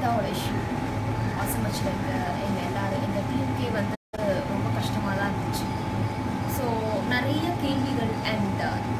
அனிதாவோட issue ஆசமச்சில் இருக்க எங்கள் எல்லாரும் எங்கள் டீமுக்கே வந்து ரொம்ப கஷ்டமாக தான் இருந்துச்சு ஸோ நிறைய கேள்விகள் அண்ட்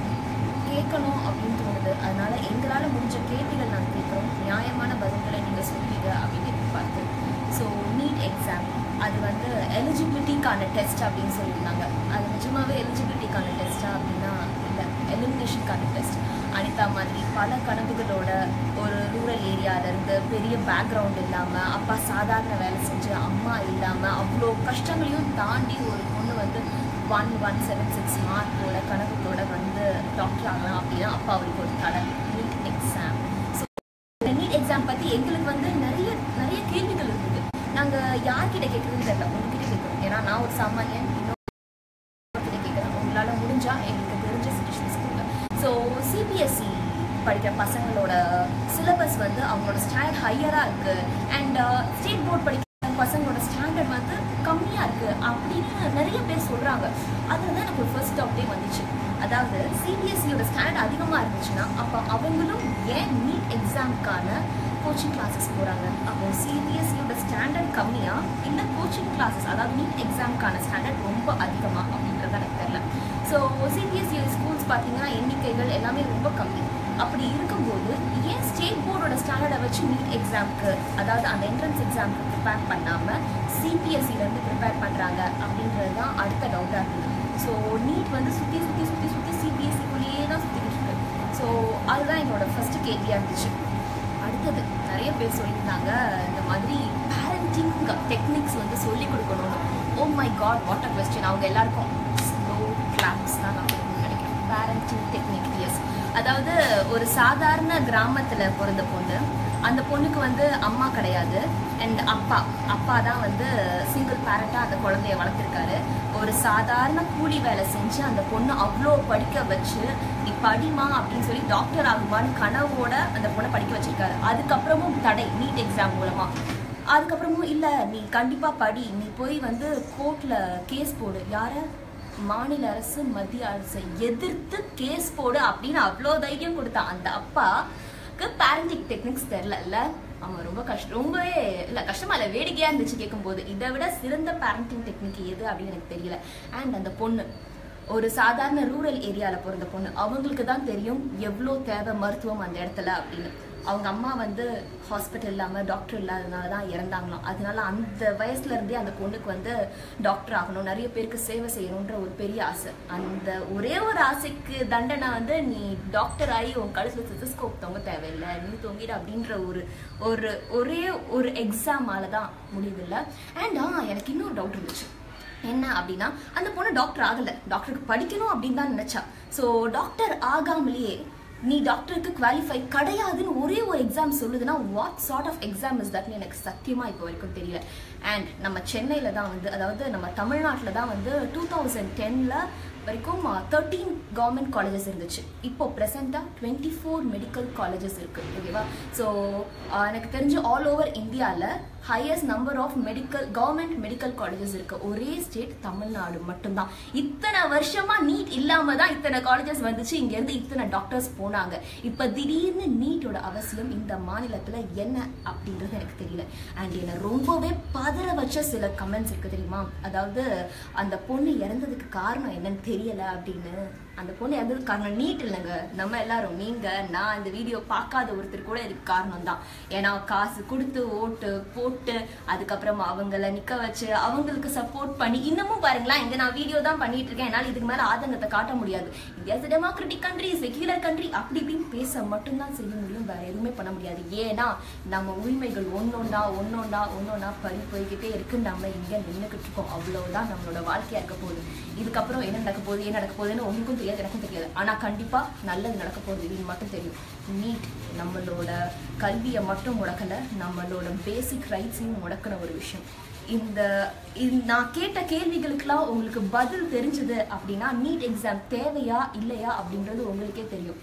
கேட்கணும் அப்படின்னு தோணுது அதனால எங்களால் முடிஞ்ச கேள்விகள் நாங்கள் கேட்குறோம் நியாயமான பதில்களை நீங்கள் சொல்லுவீங்க அப்படின்னு எதிர்பார்த்து ஸோ நீட் எக்ஸாம் அது வந்து எலிஜிபிலிட்டிக்கான டெஸ்ட் அப்படின்னு சொல்லியிருந்தாங்க அது நிஜமாவே எலிஜிபிலிட்டிக்கான டெஸ்ட்டா அப்படின்னா இல்லை எலிமினேஷனுக்கான டெஸ்ட் அனிதா மாதிரி பல கனவுகளோட ஒரு ரூரல் ஏரியாவிலேருந்து பெரிய பேக்ரவுண்ட் இல்லாமல் அப்பா சாதாரண வேலை செஞ்சு அம்மா இல்லாமல் அவ்வளோ கஷ்டங்களையும் தாண்டி ஒரு பொண்ணு வந்து ஒன் ஒன் செவன் சிக்ஸ் மார்க்கோட கணக்குகளோட வந்து டாக்டர் ஆகலாம் அப்படின்னா அப்பா அவருக்கு ஒரு கடல் நீட் எக்ஸாம் ஸோ இந்த நீட் எக்ஸாம் பற்றி எங்களுக்கு வந்து நிறைய நிறைய கேள்விகள் இருக்குது நாங்கள் யார்கிட்ட கேட்குறதுன்னு தெரியல உங்ககிட்ட கேட்குறோம் ஏன்னா நான் ஒரு சாமானியன் இன்னொருக்கிட்ட கேட்குறேன் உங்களால் முடிஞ்சால் எங்களுக்கு தெரிஞ்ச சஜஷன்ஸ் கொடுங்க ஸோ சிபிஎஸ்சி படிக்கிற பசங்களோட சிலபஸ் வந்து அவங்களோட ஸ்டாண்டர்ட் ஹையராக இருக்குது அண்ட் ஸ்டேட் போர்ட் படிக்கிற பசங்களோட ஸ்டாண்டர்ட் வந்து கம்மியாக இருக்குது அப்படின்னு நிறைய பேர் சொல்கிறாங்க அதில் தான் எனக்கு ஒரு ஃபர்ஸ்ட் டவுட்டே வந்துச்சு அதாவது சிபிஎஸ்சியோட ஸ்டாண்டர்ட் அதிகமாக இருந்துச்சுன்னா அப்போ அவங்களும் ஏன் நீட் எக்ஸாமுக்கான கோச்சிங் கிளாஸஸ் போகிறாங்க அப்போ சிபிஎஸ்சியோட ஸ்டாண்டர்ட் கம்மியா இல்லை கோச்சிங் கிளாஸஸ் அதாவது நீட் எக்ஸாமுக்கான ஸ்டாண்டர்ட் ரொம்ப அதிகமா அப்படின்றது எனக்கு தெரியல ஸோ சிபிஎஸ்சி ஸ்கூல்ஸ் பார்த்தீங்கன்னா எண்ணிக்கைகள் எல்லாமே ரொம்ப கம்மி அப்படி இருக்கும்போது ஏன் ஸ்டேட் போர்டோட ஸ்டாண்டர்டை வச்சு நீட் எக்ஸாமுக்கு அதாவது அந்த என்ட்ரன்ஸ் எக்ஸாமுக்கு ப்ரிப்பேர் பண்ணாமல் சிபிஎஸ்சிலேருந்து ப்ரிப்பேர் பண்ணுறாங்க அப்படின்றது தான் அடுத்த டவுட்டாக இருக்குது ஸோ நீட் வந்து சுற்றி சுற்றி சுற்றி சுற்றி சிபிஎஸ்சிக்குள்ளேயே தான் சுற்றிக்கிட்டு இருக்கு ஸோ அதுதான் என்னோட ஃபஸ்ட்டு கேள்வியாக இருந்துச்சு அடுத்தது நிறைய பேர் சொல்லியிருந்தாங்க இந்த மாதிரி பேரண்டிங் டெக்னிக்ஸ் வந்து சொல்லி கொடுக்கணும்னு oh my god what a question அவங்க எல்லாருக்கும் ஸ்லோ கிளாப்ஸ் தான் நான் நினைக்கிறேன் பேரண்டிங் டெக்னிக் எஸ் அதாவது ஒரு சாதாரண கிராமத்தில் பிறந்த பொண்ணு அந்த பொண்ணுக்கு வந்து அம்மா கிடையாது அண்ட் அப்பா அப்பா தான் வந்து சிங்கிள் பேரண்டாக அந்த குழந்தைய வளர்த்துருக்காரு ஒரு சாதாரண கூலி வேலை செஞ்சு அந்த பொண்ணு அவ்வளோ படிக்க வச்சு நீ படிமா அப்படின்னு சொல்லி டாக்டர் ஆகுமான்னு கனவோட அந்த பொண்ணை படிக்க வச்சிருக்காரு அதுக்கப்புறமும் தடை நீட் எக்ஸாம் மூலமா அதுக்கப்புறமும் இல்லை நீ கண்டிப்பாக படி நீ போய் வந்து கோர்ட்டில் கேஸ் போடு யார மாநில அரசு மத்திய அரசை எதிர்த்து கேஸ் போடு அப்படின்னு அவ்வளோ தைரியம் கொடுத்தான் அந்த அப்பாக்கு பேரண்டிங் டெக்னிக்ஸ் தெரிலல்ல அவன் ரொம்ப கஷ்டம் ரொம்பவே இல்லை கஷ்டமா இல்லை வேடிக்கையாக இருந்துச்சு கேட்கும்போது இதை விட சிறந்த பேரண்டிங் டெக்னிக் எது அப்படின்னு எனக்கு தெரியல அண்ட் அந்த பொண்ணு ஒரு சாதாரண ரூரல் ஏரியாவில் பிறந்த பொண்ணு அவங்களுக்கு தான் தெரியும் எவ்வளோ தேவை மருத்துவம் அந்த இடத்துல அப்படின்னு அவங்க அம்மா வந்து ஹாஸ்பிட்டல் இல்லாமல் டாக்டர் இல்லாதனால தான் இறந்தாங்களாம் அதனால அந்த வயசுல இருந்தே அந்த பொண்ணுக்கு வந்து டாக்டர் ஆகணும் நிறைய பேருக்கு சேவை செய்யணுன்ற ஒரு பெரிய ஆசை அந்த ஒரே ஒரு ஆசைக்கு தண்டனை வந்து நீ டாக்டர் ஆகி உன் கழுத்துல சிசஸ்கோப் தொங்க தேவையில்லை நீ தொங்கிடு அப்படின்ற ஒரு ஒரு ஒரே ஒரு எக்ஸாமால தான் முடியுதில்ல அண்ட் ஆ எனக்கு இன்னொரு டவுட் இருந்துச்சு என்ன அப்படின்னா அந்த பொண்ணு டாக்டர் ஆகல டாக்டருக்கு படிக்கணும் அப்படின்னு தான் நினைச்சா ஸோ டாக்டர் ஆகாமலேயே நீ டாக்டருக்கு குவாலிஃபை கிடையாதுன்னு ஒரே ஒரு எக்ஸாம் சொல்லுதுன்னா what sort of exam is தட்னு எனக்கு சத்தியமா இப்போ வரைக்கும் தெரியல அண்ட் நம்ம சென்னையில தான் வந்து அதாவது நம்ம தமிழ்நாட்டில் தான் வந்து டூ தௌசண்ட் டென்ல வரைக்கும் தேர்ட்டீன் கவர்மெண்ட் காலேஜஸ் இருந்துச்சு இப்போ ப்ரெசெண்டாக டுவெண்ட்டி ஃபோர் மெடிக்கல் காலேஜஸ் இருக்கு ஓகேவா ஸோ எனக்கு தெரிஞ்சு ஆல் ஓவர் இந்தியாவில் highest number of medical government medical colleges இருக்கு ஒரே ஸ்டேட் தமிழ்நாடு மட்டும்தான் இத்தனை வருஷமா நீட் இல்லாம தான் இத்தனை காலேஜஸ் வந்துச்சு இங்க இருந்து இத்தனை டாக்டர்ஸ் போனாங்க இப்ப திடீர்னு நீட்டோட அவசியம் இந்த மாநிலத்துல என்ன அப்படின்றது எனக்கு தெரியல அண்ட் என்னை ரொம்பவே பதற வச்ச சில கமெண்ட்ஸ் இருக்கு தெரியுமா அதாவது அந்த பொண்ணு இறந்ததுக்கு காரணம் என்னன்னு தெரியல அப்படின்னு அந்த பொண்ணு இறந்ததுக்கு காரணம் நீட் இல்லைங்க நம்ம எல்லாரும் நீங்க நான் இந்த வீடியோ பார்க்காத ஒருத்தர் கூட இதுக்கு காரணம் தான் ஏன்னா காசு கொடுத்து ஓட்டு போட்டு அதுக்கப்புறமா அவங்கள நிக்க வச்சு அவங்களுக்கு சப்போர்ட் பண்ணி இன்னமும் பாருங்களேன் இங்க நான் வீடியோ தான் பண்ணிட்டு இருக்கேன் என்னால் இதுக்கு மேல ஆதங்கத்தை காட்ட முடியாது India democratic country secular country அப்படி இப்படின்னு பேச மட்டும்தான் செய்ய முடியும் வேற எதுவுமே பண்ண முடியாது ஏன்னா நம்ம உரிமைகள் ஒன்னொன்னா ஒன்னொன்னா ஒன்னொன்னா பறி போய்கிட்டே இருக்கு நம்ம இங்க நின்றுக்கிட்டு இருக்கோம் அவ்வளவுதான் நம்மளோட வாழ்க்கையா இருக்க போகுது இதுக்கப்புறம் என்ன நடக்க போகுது என்ன நடக்க போகுதுன்னு உங்களுக்கும் தெரியாது எனக்கும் தெரியாது ஆனா கண்டிப்பா நல்லது நடக்க போகுது இது மட்டும் தெரியும் நீட் நம்மளோட கல்வியை மட்டும் முடக்கல நம்மளோட பேசிக் ரைட்ஸையும் முடக்கின ஒரு விஷயம் இந்த இந்த- நான் கேட்ட கேள்விகளுக்கெல்லாம் உங்களுக்கு பதில் தெரிஞ்சது அப்படின்னா நீட் எக்ஸாம் தேவையா இல்லையா அப்படின்றது உங்களுக்கே தெரியும்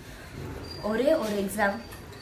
ஒரே ஒரு எக்ஸாம்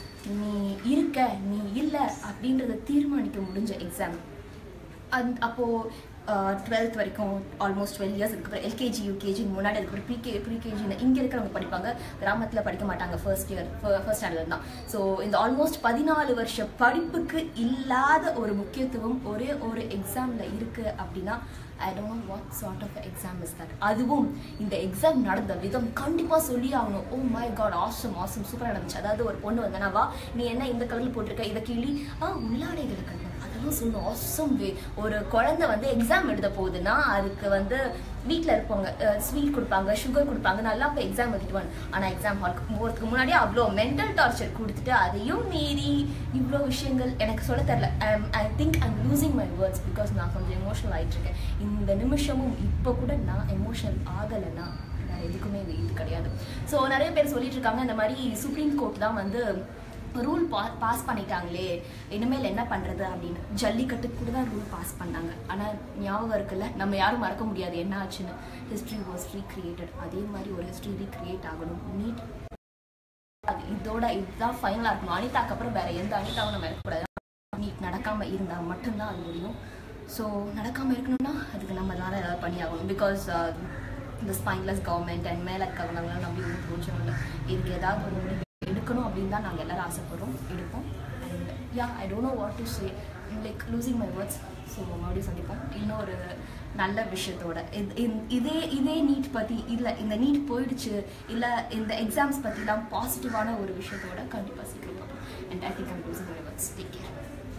நீ இருக்க நீ இல்லை அப்படின்றத தீர்மானிக்க முடிஞ்ச எக்ஸாம் அந் அப்போ டுவெல்த் வரைக்கும் ஆல்மோஸ்ட் டுவெல் இயர்ஸ் அதுக்கப்புறம் எல்கேஜி யூகேஜி முன்னாடி அதுக்கப்புறம் ப்ரீகே ப்ரீகேஜின்னு இங்கே இருக்கிறவங்க படிப்பாங்க கிராமத்தில் படிக்க மாட்டாங்க ஃபர்ஸ்ட் இயர் ஃபர்ஸ்ட் ஸ்டாண்டர்ட் தான் ஸோ இந்த ஆல்மோஸ்ட் பதினாலு வருஷ படிப்புக்கு இல்லாத ஒரு முக்கியத்துவம் ஒரே ஒரு எக்ஸாமில் இருக்குது அப்படின்னா I don't know what sort of exam is that அதுவும் இந்த எக்ஸாம் நடந்த விதம் கண்டிப்பாக சொல்லி ஆகணும் oh my god awesome awesome சூப்பராக நடந்துச்சு அதாவது ஒரு பொண்ணு வந்தனாவா நீ என்ன இந்த கலரில் போட்டிருக்க இதை கிள்ளி ஆ உள்ளாடைகளை கட்டணும் அதெல்லாம் சொல்லணும் ஆசம் வே ஒரு குழந்தை வந்து எக்ஸாம் எழுத போகுதுன்னா அதுக்கு வந்து வீட்டில் இருப்பாங்க ஸ்வீட் கொடுப்பாங்க சுகர் கொடுப்பாங்க நல்லா போய் எக்ஸாம் எழுதிட்டு ஆனால் எக்ஸாம் ஹாலுக்கு போகிறதுக்கு முன்னாடியே அவ்வளோ மென்டல் டார்ச்சர் கொடுத்துட்டு அதையும் மீறி இவ்வளோ விஷயங்கள் எனக்கு சொல்ல தெரில I think I'm losing my words because நான் கொஞ்சம் எமோஷனல் ஆகிட்டு இருக்கேன் இந்த நிமிஷமும் இப்போ கூட நான் எமோஷனல் ஆகலைன்னா நான் எதுக்குமே இது கிடையாது ஸோ நிறைய பேர் சொல்லிட்டு இருக்காங்க இந்த மாதிரி சுப்ரீம் கோர்ட் தான் வந்து ரூல் பா பாஸ் பண்ணிட்டாங்களே இனிமேல் என்ன பண்ணுறது அப்படின்னு ஜல்லிக்கட்டுக்கு கூட தான் ரூல் பாஸ் பண்ணாங்க ஆனால் ஞாபகம் இருக்குல்ல நம்ம யாரும் மறக்க முடியாது என்ன ஆச்சுன்னு ஹிஸ்ட்ரி வாஸ் ரீக்ரியேட்டட் அதே மாதிரி ஒரு ஹிஸ்ட்ரி ரீக்ரியேட் ஆகணும் நீட் அது இதோட இதுதான் ஃபைனலாக இருக்கணும் அனிதாக்கு அப்புறம் வேற எந்த அனிதாவும் நம்ம இருக்கக்கூடாது நீட் நடக்காமல் இருந்தால் மட்டும்தான் அது முடியும் ஸோ நடக்காமல் இருக்கணும்னா அதுக்கு நம்ம தான் ஏதாவது பண்ணி ஆகணும் பிகாஸ் இந்த ஸ்பைன்லெஸ் கவர்மெண்ட் அண்ட் மேலே இருக்கவங்களாம் நம்பி ஒன்றும் பிரோஜனம் இல்லை இதுக்கு ஏதாவது ஒரு முடிவு எடுக்கணும் அப்படின்னு தான் நாங்கள் எல்லாரும் ஆசைப்படுறோம் எடுப்போம் and ya I don't know what to say like losing my words so மறுபடியும் சந்திப்போம் இன்னொரு நல்ல விஷயத்தோட இது- இந்த- இதே இதே நீட் பற்றி இல்லை இந்த நீட் போயிடுச்சு இல்லை இந்த எக்ஸாம்ஸ் பற்றிலாம் பாசிட்டிவான ஒரு விஷயத்தோட கண்டிப்பாக சீக்கிரம் and I think I'm losing my words take care